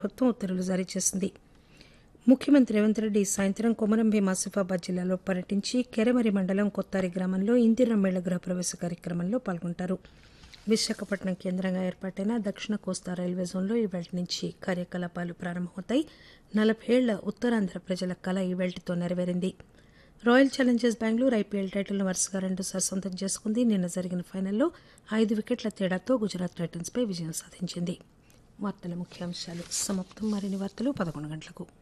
ప్రభుత్వం ఉత్తర్వులు జారీ చేసింది ముఖ్యమంత్రి రేవంత్ రెడ్డి ఈ సాయంత్రం కొమరంభీం ఆసిఫాబాద్ జిల్లాలో పర్యటించి కెరమరి మండలం కొత్తారి గ్రామంలో ఇందిరా మేళ గృహప్రవేశ కార్యక్రమంలో పాల్గొంటారు విశాఖపట్నం కేంద్రంగా ఏర్పాటైన దక్షిణ కోస్తా రైల్వే జోన్లో ఈవేళ నుంచి కార్యకలాపాలు ప్రారంభమవుతాయి నలభై ఏళ్ల ఉత్తరాంధ్ర ప్రజల కళ ఈవేళతో నెరవేరింది రాయల్ ఛాలెంజర్స్ బెంగళూరు ఐపీఎల్ టైటిల్ను వరుసగా రెండుసార్లు సొంతం చేసుకుంది నిన్న జరిగిన ఫైనల్లో ఐదు వికెట్ల తేడాతో గుజరాత్ టైటన్స్పై విజయం సాధించింది వార్తల ముఖ్యాంశాలు సమాప్తం మరిన్ని వార్తలు పదకొండు గంటలకు